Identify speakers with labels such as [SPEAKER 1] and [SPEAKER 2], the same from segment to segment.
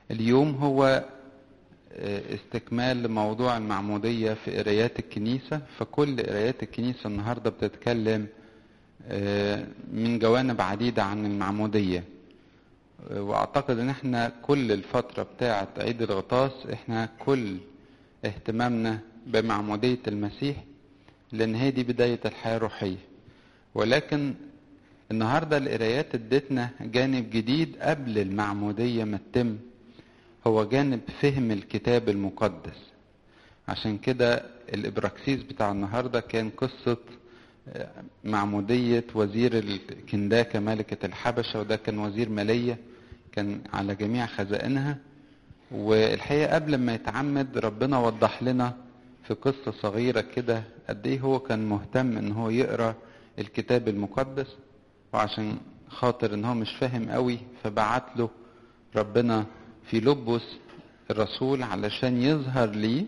[SPEAKER 1] اليوم هو استكمال لموضوع المعمودية في قرايات الكنيسة فكل قرايات الكنيسة النهاردة بتتكلم من جوانب عديدة عن المعمودية واعتقد ان احنا كل الفترة بتاعة عيد الغطاس احنا كل اهتمامنا بمعمودية المسيح لان هي دي بداية الحياة الروحية ولكن النهاردة القرايات ادتنا جانب جديد قبل المعمودية ما تتم هو جانب فهم الكتاب المقدس عشان كده الابراكسيس بتاع النهاردة كان قصة معمودية وزير الكنداكة ملكة الحبشة وده كان وزير مالية كان على جميع خزائنها والحقيقة قبل ما يتعمد ربنا وضح لنا في قصة صغيرة كده قد ايه هو كان مهتم ان هو يقرأ الكتاب المقدس وعشان خاطر ان هو مش فاهم قوي فبعت له ربنا في لبس الرسول علشان يظهر لي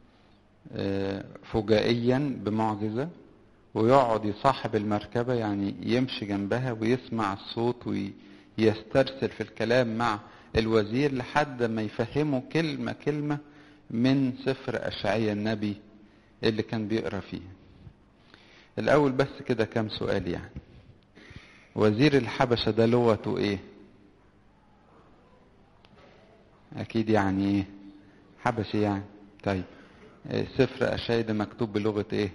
[SPEAKER 1] فجائيا بمعجزة ويقعد يصاحب المركبة يعني يمشي جنبها ويسمع الصوت ويسترسل في الكلام مع الوزير لحد ما يفهمه كلمة كلمة من سفر أشعية النبي اللي كان بيقرأ فيه الأول بس كده كام سؤال يعني وزير الحبشة ده لغته ايه اكيد يعني ايه حبشي يعني طيب سفر اشعياء ده مكتوب بلغة ايه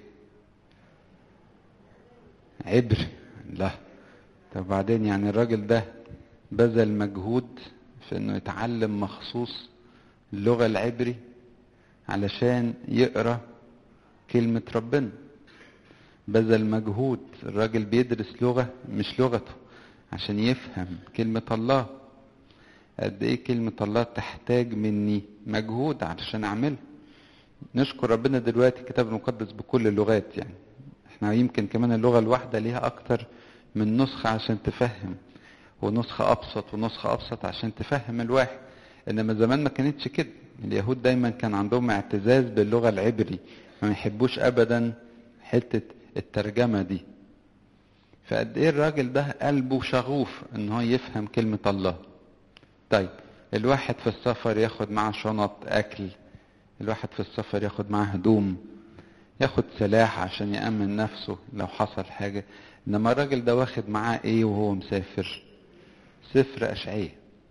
[SPEAKER 1] عبري لا طب بعدين يعني الراجل ده بذل مجهود في انه يتعلم مخصوص اللغة العبري علشان يقرأ كلمة ربنا بذل مجهود الراجل بيدرس لغة مش لغته عشان يفهم كلمة الله قد ايه كلمة الله تحتاج مني مجهود علشان اعمله نشكر ربنا دلوقتي الكتاب المقدس بكل اللغات يعني احنا يمكن كمان اللغة الواحدة ليها اكتر من نسخة عشان تفهم ونسخة ابسط ونسخة ابسط عشان تفهم الواحد انما زمان ما كانتش كده اليهود دايما كان عندهم اعتزاز باللغة العبري ما يحبوش ابدا حتة الترجمة دي فقد ايه الراجل ده قلبه شغوف ان هو يفهم كلمة الله طيب الواحد في السفر ياخد معاه شنط اكل الواحد في السفر ياخد معاه هدوم ياخد سلاح عشان يأمن نفسه لو حصل حاجة انما الراجل ده واخد معاه ايه وهو مسافر سفر اشعية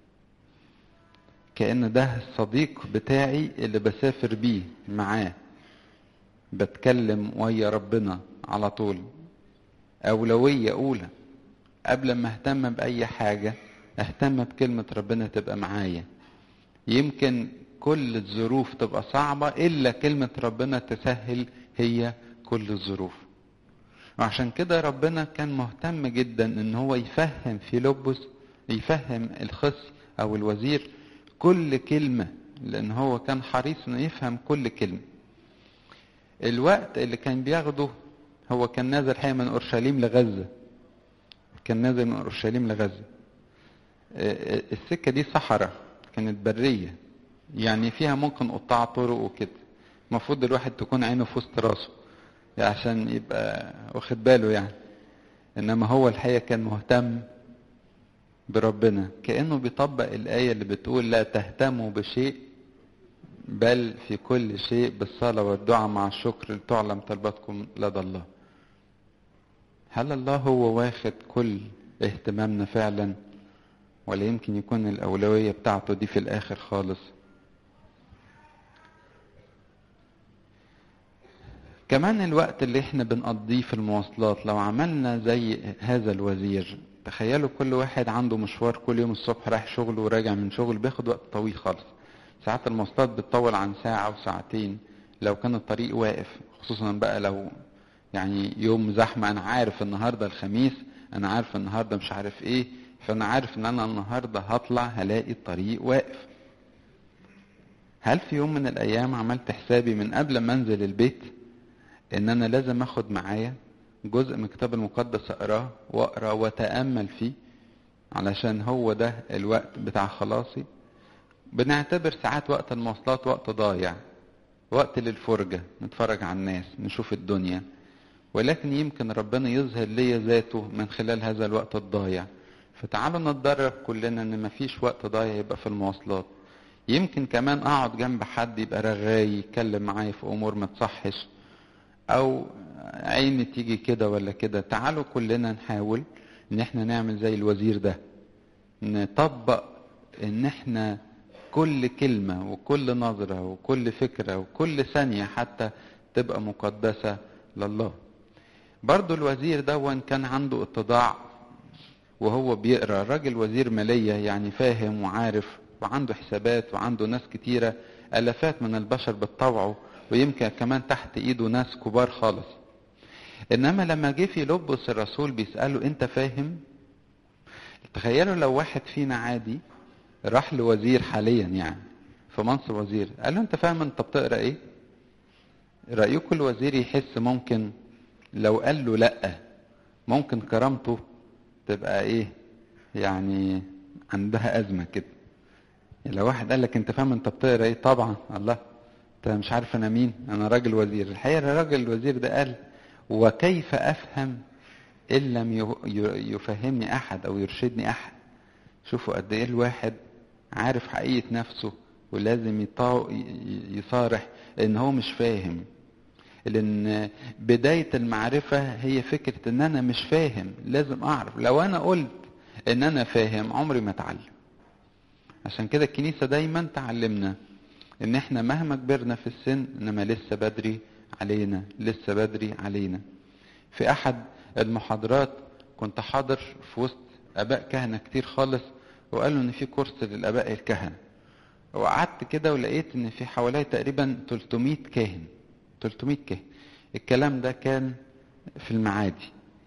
[SPEAKER 1] كأن ده الصديق بتاعي اللي بسافر بيه معاه بتكلم ويا ربنا على طول أولوية أولى قبل ما أهتم بأي حاجة أهتم بكلمة ربنا تبقى معايا يمكن كل الظروف تبقى صعبة إلا كلمة ربنا تسهل هي كل الظروف وعشان كده ربنا كان مهتم جدا ان هو يفهم في لبس يفهم الخص او الوزير كل كلمة لان هو كان حريص انه يفهم كل كلمة الوقت اللي كان بياخده هو كان نازل حقيقة من اورشليم لغزة كان نازل من اورشليم لغزة السكة دي صحراء كانت برية يعني فيها ممكن قطاع طرق وكده المفروض الواحد تكون عينه في وسط راسه عشان يبقى واخد باله يعني انما هو الحقيقة كان مهتم بربنا كأنه بيطبق الآية اللي بتقول لا تهتموا بشيء بل في كل شيء بالصلاة والدعاء مع الشكر لتعلم طلباتكم لدى الله هل الله هو واخد كل اهتمامنا فعلا ولا يمكن يكون الأولوية بتاعته دي في الآخر خالص كمان الوقت اللي احنا بنقضيه في المواصلات لو عملنا زي هذا الوزير تخيلوا كل واحد عنده مشوار كل يوم الصبح رايح شغله وراجع من شغل بياخد وقت طويل خالص ساعات المواصلات بتطول عن ساعة وساعتين لو كان الطريق واقف خصوصا بقى لو يعني يوم زحمة أنا عارف النهاردة الخميس أنا عارف النهاردة مش عارف إيه فأنا عارف إن أنا النهاردة هطلع هلاقي الطريق واقف هل في يوم من الأيام عملت حسابي من قبل ما أنزل البيت إن أنا لازم أخد معايا جزء من الكتاب المقدس أقراه وأقرأ وأتأمل فيه علشان هو ده الوقت بتاع خلاصي بنعتبر ساعات وقت المواصلات وقت ضايع وقت للفرجة نتفرج على الناس نشوف الدنيا ولكن يمكن ربنا يظهر لي ذاته من خلال هذا الوقت الضايع فتعالوا نتدرب كلنا ان مفيش وقت ضايع يبقى في المواصلات يمكن كمان اقعد جنب حد يبقى رغاي يتكلم معايا في امور ما تصحش او عيني تيجي كده ولا كده تعالوا كلنا نحاول ان احنا نعمل زي الوزير ده نطبق ان احنا كل كلمة وكل نظرة وكل فكرة وكل ثانية حتى تبقى مقدسة لله برضو الوزير ده كان عنده اتضاع وهو بيقرا راجل وزير مالية يعني فاهم وعارف وعنده حسابات وعنده ناس كتيرة ألفات من البشر بتطوعه ويمكن كمان تحت إيده ناس كبار خالص إنما لما جه في لبس الرسول بيسأله أنت فاهم؟ تخيلوا لو واحد فينا عادي راح لوزير حاليا يعني في منصب وزير قال له أنت فاهم أنت بتقرا إيه؟ رأيكم الوزير يحس ممكن لو قال له لأ ممكن كرامته تبقى إيه؟ يعني عندها أزمة كده لو واحد قال لك انت فاهم انت بتقرا ايه طبعا الله انت مش عارف انا مين انا راجل وزير الحقيقه الراجل الوزير ده قال وكيف افهم ان لم يفهمني احد او يرشدني احد شوفوا قد ايه الواحد عارف حقيقه نفسه ولازم يصارح ان هو مش فاهم لان بدايه المعرفه هي فكره ان انا مش فاهم لازم اعرف لو انا قلت ان انا فاهم عمري ما اتعلم عشان كده الكنيسة دايما تعلمنا ان احنا مهما كبرنا في السن انما لسه بدري علينا لسه بدري علينا في احد المحاضرات كنت حاضر في وسط اباء كهنة كتير خالص وقالوا ان في كورس للاباء الكهنة وقعدت كده ولقيت ان في حوالي تقريبا 300 كاهن 300 كاهن الكلام ده كان في المعادي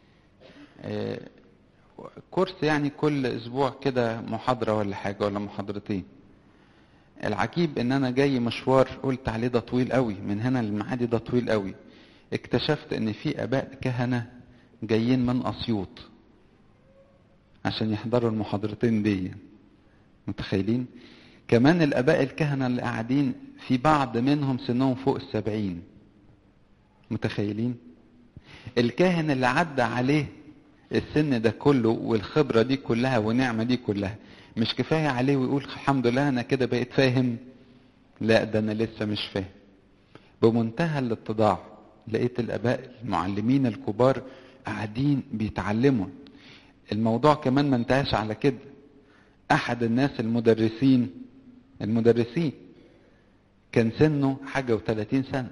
[SPEAKER 1] كورس يعني كل اسبوع كده محاضرة ولا حاجة ولا محاضرتين العجيب ان انا جاي مشوار قلت عليه ده طويل قوي من هنا للمعادي ده طويل قوي اكتشفت ان في اباء كهنة جايين من اسيوط عشان يحضروا المحاضرتين دي متخيلين كمان الاباء الكهنة اللي قاعدين في بعض منهم سنهم فوق السبعين متخيلين الكاهن اللي عدى عليه السن ده كله والخبرة دي كلها والنعمة دي كلها مش كفاية عليه ويقول الحمد لله أنا كده بقيت فاهم لا ده أنا لسه مش فاهم بمنتهى الاتضاع لقيت الآباء المعلمين الكبار قاعدين بيتعلموا الموضوع كمان ما انتهاش على كده أحد الناس المدرسين المدرسين كان سنه حاجة وثلاثين سنة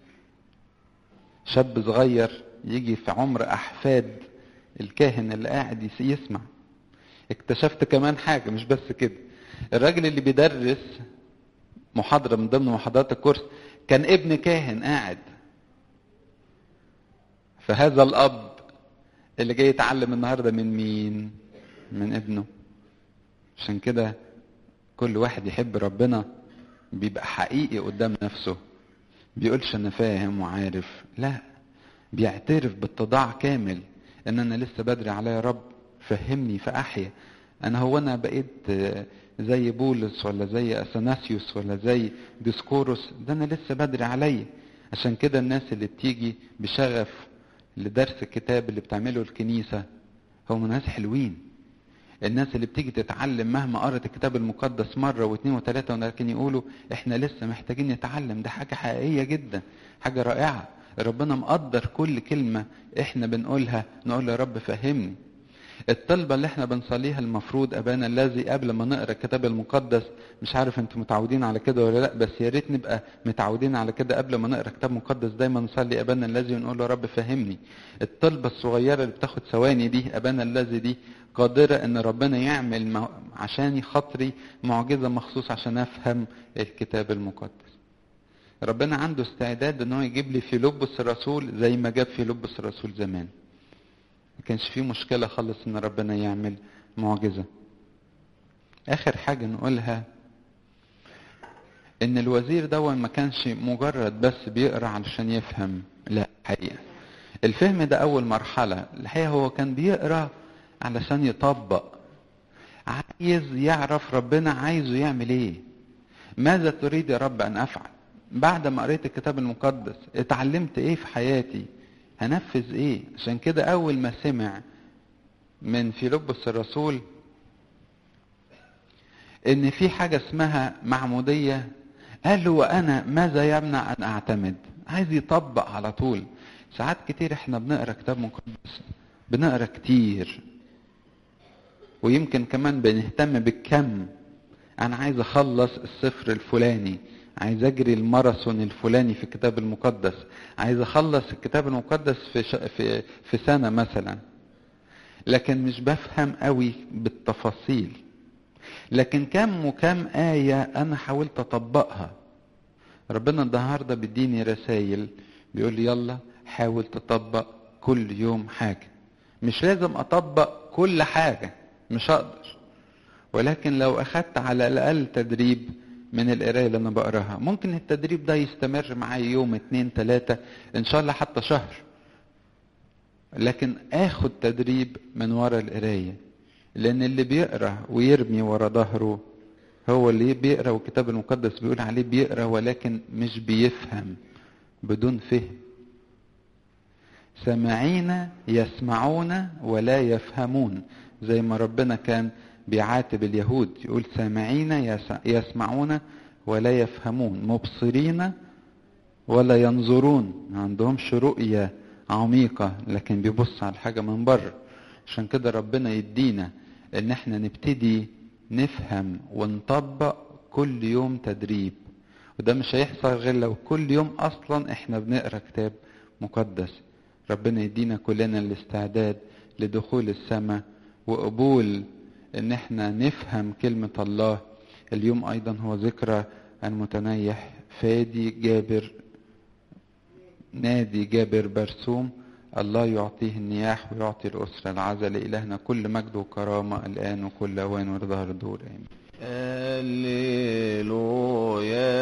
[SPEAKER 1] شاب صغير يجي في عمر أحفاد الكاهن اللي قاعد يسمع اكتشفت كمان حاجة مش بس كده الراجل اللي بيدرس محاضرة من ضمن محاضرات الكورس كان ابن كاهن قاعد فهذا الأب اللي جاي يتعلم النهاردة من مين من ابنه عشان كده كل واحد يحب ربنا بيبقى حقيقي قدام نفسه بيقولش انا فاهم وعارف لا بيعترف باتضاع كامل ان انا لسه بدري عليا يا رب فهمني فاحيا انا هو انا بقيت زي بولس ولا زي اثناسيوس ولا زي ديسكوروس ده انا لسه بدري عليا عشان كده الناس اللي بتيجي بشغف لدرس الكتاب اللي بتعمله الكنيسه هم ناس حلوين الناس اللي بتيجي تتعلم مهما قرت الكتاب المقدس مرة واثنين وثلاثة ولكن يقولوا احنا لسه محتاجين نتعلم ده حاجة حقيقية جدا حاجة رائعة ربنا مقدر كل كلمة احنا بنقولها نقول يا رب فهمني الطلبة اللي احنا بنصليها المفروض ابانا الذي قبل ما نقرا الكتاب المقدس مش عارف انتوا متعودين على كده ولا لا بس يا ريت نبقى متعودين على كده قبل ما نقرا كتاب مقدس دايما نصلي ابانا الذي ونقول له يا رب فهمني الطلبة الصغيرة اللي بتاخد ثواني دي ابانا الذي دي قادرة ان ربنا يعمل عشان خاطري معجزة مخصوص عشان افهم الكتاب المقدس ربنا عنده استعداد ان هو يجيب لي في لبس الرسول زي ما جاب في لبس الرسول زمان ما كانش فيه مشكلة خالص ان ربنا يعمل معجزة اخر حاجة نقولها ان الوزير ده ما كانش مجرد بس بيقرا علشان يفهم لا حقيقة الفهم ده اول مرحلة الحقيقة هو كان بيقرا علشان يطبق عايز يعرف ربنا عايزه يعمل ايه ماذا تريد يا رب ان افعل بعد ما قريت الكتاب المقدس اتعلمت ايه في حياتي هنفذ ايه عشان كده اول ما سمع من فيلبس الرسول ان في حاجة اسمها معمودية قال له وانا ماذا يمنع ان اعتمد عايز يطبق على طول ساعات كتير احنا بنقرا كتاب مقدس بنقرا كتير ويمكن كمان بنهتم بالكم انا عايز اخلص السفر الفلاني عايز اجري الماراثون الفلاني في الكتاب المقدس عايز اخلص الكتاب المقدس في ش... في في سنه مثلا لكن مش بفهم قوي بالتفاصيل لكن كم وكم آية أنا حاولت أطبقها ربنا النهاردة بيديني رسائل بيقول لي يلا حاول تطبق كل يوم حاجة مش لازم أطبق كل حاجة مش هقدر ولكن لو أخدت على الأقل تدريب من القراية اللي أنا بقراها ممكن التدريب ده يستمر معايا يوم اتنين تلاتة إن شاء الله حتى شهر لكن آخد تدريب من ورا القراية لأن اللي بيقرأ ويرمي ورا ظهره هو اللي بيقرأ والكتاب المقدس بيقول عليه بيقرأ ولكن مش بيفهم بدون فهم سامعين يسمعون ولا يفهمون زي ما ربنا كان بيعاتب اليهود يقول سامعين يسمعون ولا يفهمون مبصرين ولا ينظرون ما عندهمش رؤية عميقة لكن بيبص على الحاجة من بره عشان كده ربنا يدينا ان احنا نبتدي نفهم ونطبق كل يوم تدريب وده مش هيحصل غير لو كل يوم اصلا احنا بنقرا كتاب مقدس ربنا يدينا كلنا الاستعداد لدخول السماء وقبول ان احنا نفهم كلمة الله اليوم ايضا هو ذكرى المتنيح فادي جابر نادي جابر برسوم الله يعطيه النياح ويعطي الأسرة العزل إلهنا كل مجد وكرامة الآن وكل أوان ورضا الدور آمين
[SPEAKER 2] هللويا